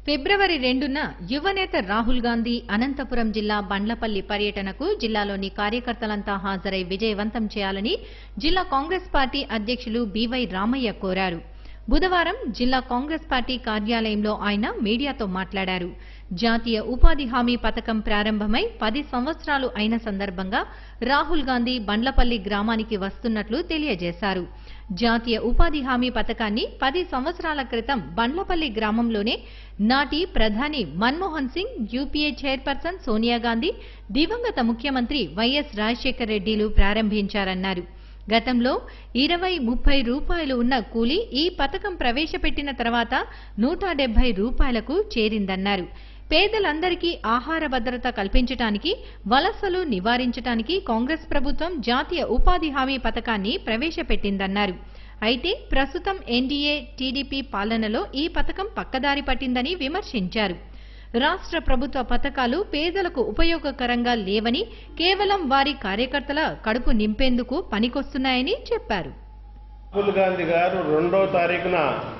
ఫిబ్రవరి రెండున యువనేత రాహుల్ గాంధీ అనంతపురం జిల్లా బండ్లపల్లి పర్యటనకు జిల్లాలోని కార్యకర్తలంతా హాజరై విజయవంతం చేయాలని జిల్లా కాంగ్రెస్ పార్టీ అధ్యక్షులు బీవై రామయ్య కోరారు బుధవారం జిల్లా కాంగ్రెస్ పార్టీ కార్యాలయంలో ఆయన మీడియాతో మాట్లాడారు జాతీయ ఉపాధి హామీ పథకం ప్రారంభమై పది సంవత్సరాలు అయిన సందర్భంగా రాహుల్ గాంధీ బండ్లపల్లి గ్రామానికి వస్తున్నట్లు తెలియజేశారు జాతీయ ఉపాధి హామీ పథకాన్ని పది సంవత్సరాల క్రితం బండ్లపల్లి గ్రామంలోనే నాటి ప్రధాని మన్మోహన్ సింగ్ యూపీఏ చైర్పర్సన్ సోనియా గాంధీ దివంగత ముఖ్యమంత్రి వైఎస్ రాజశేఖర్ రెడ్డిలు ప్రారంభించారన్నారు గతంలో ఇరవై ముప్పై రూపాయలు ఉన్న కూలీ ఈ పథకం ప్రవేశపెట్టిన తర్వాత నూట డెబ్బై రూపాయలకు చేరిందన్నారు పేదలందరికీ ఆహార భద్రత కల్పించడానికి వలసలు నివారించడానికి కాంగ్రెస్ ప్రభుత్వం జాతీయ ఉపాధి హామీ పథకాన్ని ప్రవేశపెట్టిందన్నారు అయితే ప్రస్తుతం ఎన్డీఏ టీడీపీ పాలనలో ఈ పథకం పక్కదారి పట్టిందని విమర్శించారు రాష్ట్ర ప్రభుత్వ పథకాలు పేదలకు ఉపయోగకరంగా లేవని కేవలం వారి కార్యకర్తల కడుపు నింపేందుకు పనికొస్తున్నాయని చెప్పారు రాహుల్ గాంధీ గారు రెండో తారీఖున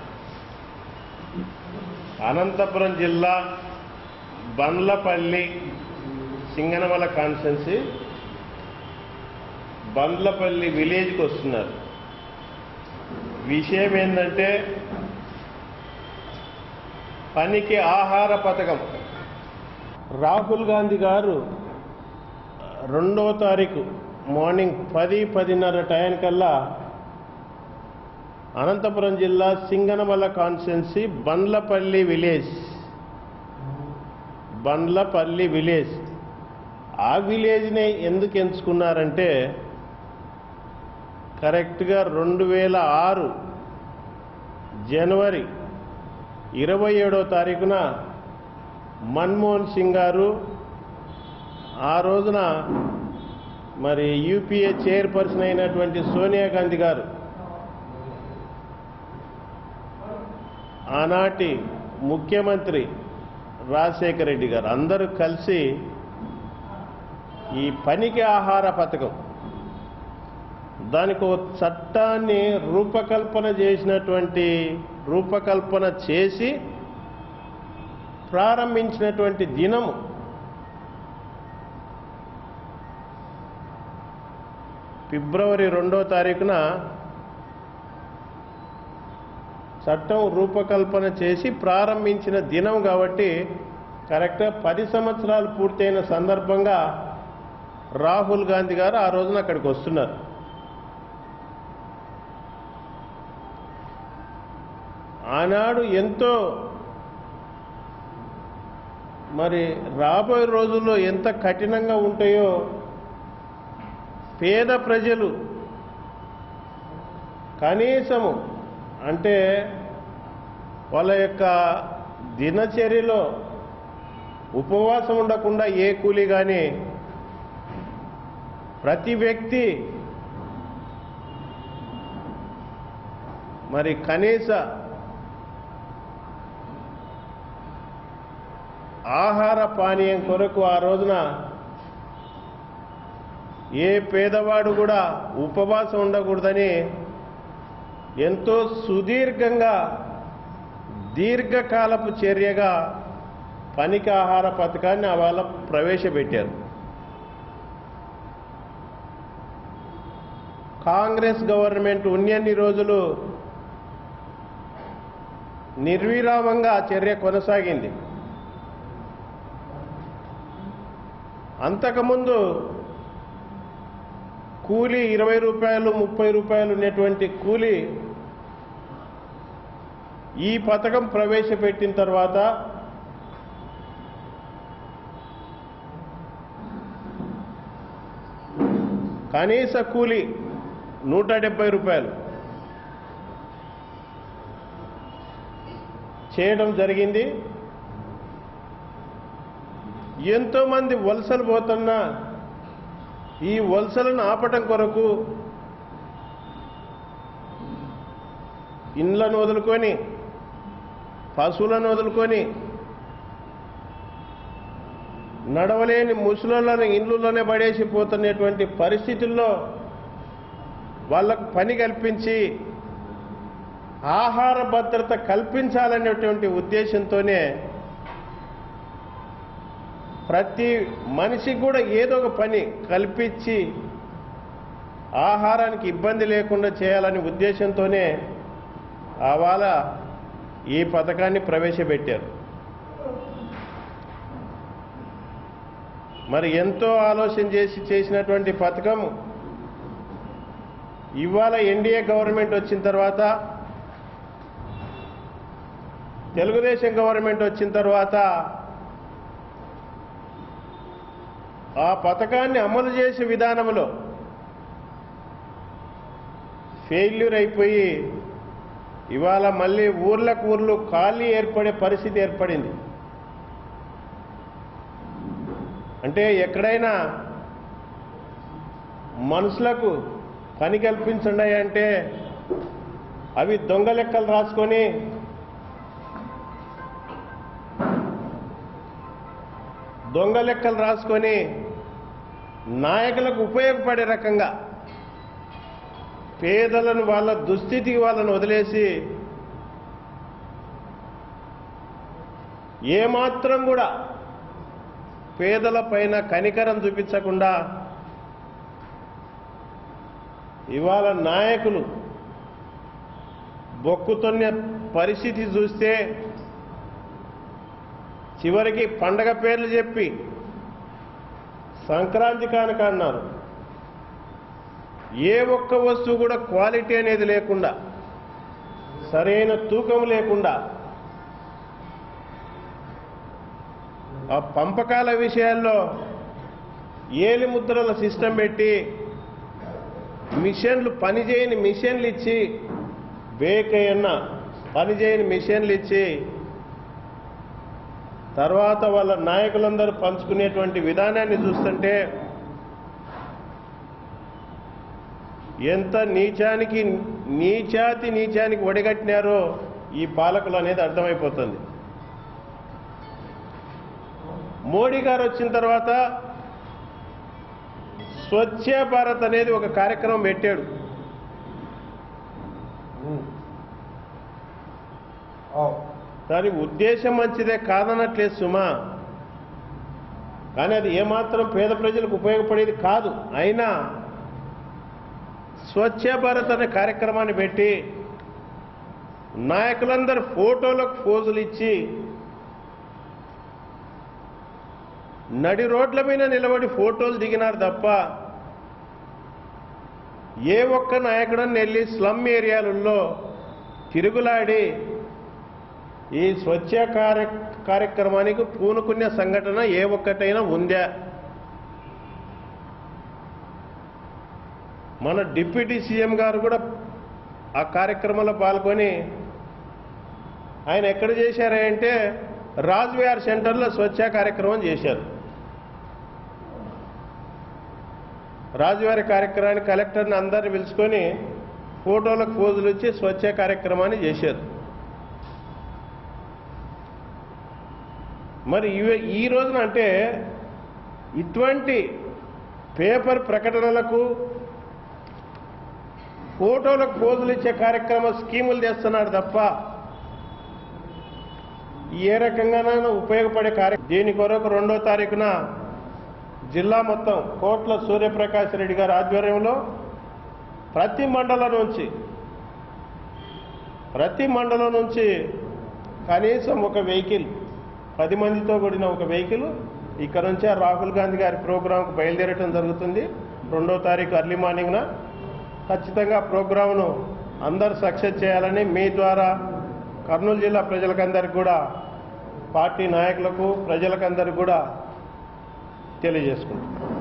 అనంతపురం జిల్లా బండ్లపల్లి సింగనమల కాన్స్టెన్సీ బండ్లపల్లి విలేజ్కి వస్తున్నారు విషయం ఏంటంటే పనికి ఆహార పథకం రాహుల్ గాంధీ గారు రెండో తారీఖు మార్నింగ్ పది పదిన్నర టైంకల్లా అనంతపురం జిల్లా Singanamala constituency Bandlapalli village Bandlapalli village ఆ విలేజ్ని ఎందుకు ఎంచుకున్నారంటే కరెక్ట్గా రెండు వేల ఆరు జనవరి ఇరవై ఏడో తారీఖున మన్మోహన్ సింగ్ గారు ఆ రోజున మరి యూపీఏ చైర్పర్సన్ అయినటువంటి సోనియా గాంధీ గారు ఆనాటి ముఖ్యమంత్రి రాజశేఖర రెడ్డి గారు అందరూ కలిసి ఈ పనికి ఆహార పథకం దానికి ఒక చట్టాన్ని రూపకల్పన చేసినటువంటి రూపకల్పన చేసి ప్రారంభించినటువంటి దినము ఫిబ్రవరి రెండో తారీఖున చట్టం రూపకల్పన చేసి ప్రారంభించిన దినం కాబట్టి కరెక్ట్గా పది సంవత్సరాలు పూర్తయిన సందర్భంగా రాహుల్ గాంధీ గారు ఆ రోజున అక్కడికి వస్తున్నారు ఆనాడు ఎంతో మరి రాబోయే రోజుల్లో ఎంత కఠినంగా ఉంటాయో పేద ప్రజలు కనీసము అంటే వాళ్ళ యొక్క దినచర్యలో ఉపవాసం ఉండకుండా ఏ కూలి కానీ ప్రతి వ్యక్తి మరి కనీస ఆహార పానీయం కొరకు ఆ రోజున ఏ పేదవాడు కూడా ఉపవాసం ఉండకూడదని ఎంతో సుదీర్ఘంగా దీర్ఘకాలపు చర్యగా పనికి ఆహార పథకాన్ని వాళ్ళ ప్రవేశపెట్టారు కాంగ్రెస్ గవర్నమెంట్ ఉన్నన్ని రోజులు నిర్విరామంగా ఆ చర్య కొనసాగింది అంతకుముందు కూలీ ఇరవై రూపాయలు ముప్పై రూపాయలు ఉన్నటువంటి కూలీ ఈ పథకం ప్రవేశపెట్టిన తర్వాత కనీస కూలీ నూట డెబ్బై రూపాయలు చేయడం జరిగింది ఎంతోమంది వలసలు పోతున్నా ఈ వలసలను ఆపటం కొరకు ఇండ్లను వదులుకొని పశువులను వదులుకొని నడవలేని ముసలోళ్ళని ఇండ్లలోనే పడేసి పోతున్నటువంటి పరిస్థితుల్లో వాళ్ళకు పని కల్పించి ఆహార భద్రత కల్పించాలనేటువంటి ఉద్దేశంతోనే ప్రతి మనిషికి కూడా ఏదో ఒక పని కల్పించి ఆహారానికి ఇబ్బంది లేకుండా చేయాలనే ఉద్దేశంతోనే ఆవాల ఈ పథకాన్ని ప్రవేశపెట్టారు మరి ఎంతో ఆలోచన చేసి చేసినటువంటి పథకం ఇవాళ ఎన్డీఏ గవర్నమెంట్ వచ్చిన తర్వాత తెలుగుదేశం గవర్నమెంట్ వచ్చిన తర్వాత ఆ పథకాన్ని అమలు చేసే విధానంలో ఫెయిల్యూర్ అయిపోయి ఇవాళ మళ్ళీ ఊర్లకు ఊర్లు ఖాళీ ఏర్పడే పరిస్థితి ఏర్పడింది అంటే ఎక్కడైనా మనుషులకు పని కల్పించండి అంటే అవి దొంగ లెక్కలు రాసుకొని దొంగ లెక్కలు రాసుకొని నాయకులకు ఉపయోగపడే రకంగా పేదలను వాళ్ళ దుస్థితికి వాళ్ళను వదిలేసి ఏమాత్రం కూడా పేదల పైన కనికరం చూపించకుండా ఇవాళ నాయకులు బొక్కుతున్న పరిస్థితి చూస్తే చివరికి పండగ పేర్లు చెప్పి సంక్రాంతి కానుక అన్నారు ఏ ఒక్క వస్తువు కూడా క్వాలిటీ అనేది లేకుండా సరైన తూకం లేకుండా ఆ పంపకాల విషయాల్లో ఏలి ముద్రల సిస్టమ్ పెట్టి మిషన్లు పనిచేయని మిషన్లు ఇచ్చి బేకయ్యన్న పనిచేయని మిషన్లు ఇచ్చి తర్వాత వాళ్ళ నాయకులందరూ పంచుకునేటువంటి విధానాన్ని చూస్తుంటే ఎంత నీచానికి నీచాతి నీచానికి ఒడిగట్టినారో ఈ పాలకులు అనేది అర్థమైపోతుంది మోడీ గారు వచ్చిన తర్వాత స్వచ్ఛ భారత్ అనేది ఒక కార్యక్రమం పెట్టాడు దాని ఉద్దేశం మంచిదే కాదనట్లేదు సుమా కానీ అది ఏమాత్రం పేద ప్రజలకు ఉపయోగపడేది కాదు అయినా స్వచ్ఛ భారత్ అనే కార్యక్రమాన్ని పెట్టి నాయకులందరూ ఫోటోలకు పోజులు ఇచ్చి నడి రోడ్ల మీద నిలబడి ఫోటోలు దిగినారు తప్ప ఏ ఒక్క నాయకుడని వెళ్ళి స్లమ్ ఏరియాలలో తిరుగులాడి ఈ స్వచ్ఛ కార్య కార్యక్రమానికి పూనుకునే సంఘటన ఏ ఒక్కటైనా ఉందా మన డిప్యూటీ సీఎం గారు కూడా ఆ కార్యక్రమంలో పాల్గొని ఆయన ఎక్కడ చేశారంటే రాజ్విహార్ సెంటర్లో స్వచ్ఛ కార్యక్రమం చేశారు రాజువారి కార్యక్రమాన్ని కలెక్టర్ని అందరిని పిలుచుకొని ఫోటోలకు పోజులు ఇచ్చి స్వచ్ఛ కార్యక్రమాన్ని చేశారు మరి ఇవి ఈ రోజున అంటే ఇటువంటి పేపర్ ప్రకటనలకు ఫోటోలకు పోజులు ఇచ్చే కార్యక్రమ స్కీములు చేస్తున్నాడు తప్ప ఏ రకంగానైనా ఉపయోగపడే కార్య దీని కొరకు రెండో తారీఖున జిల్లా మొత్తం కోట్ల సూర్యప్రకాష్ రెడ్డి గారి ఆధ్వర్యంలో ప్రతి మండలం నుంచి ప్రతి మండలం నుంచి కనీసం ఒక వెహికల్ పది మందితో కూడిన ఒక వెహికల్ ఇక్కడ నుంచే రాహుల్ గాంధీ గారి ప్రోగ్రాంకు బయలుదేరటం జరుగుతుంది రెండో తారీఖు అర్లీ మార్నింగ్న ఖచ్చితంగా ప్రోగ్రాంను అందరు సక్సెస్ చేయాలని మీ ద్వారా కర్నూలు జిల్లా ప్రజలకందరికి కూడా పార్టీ నాయకులకు ప్రజలకందరికి కూడా తెలియజేసుకుంటున్నాను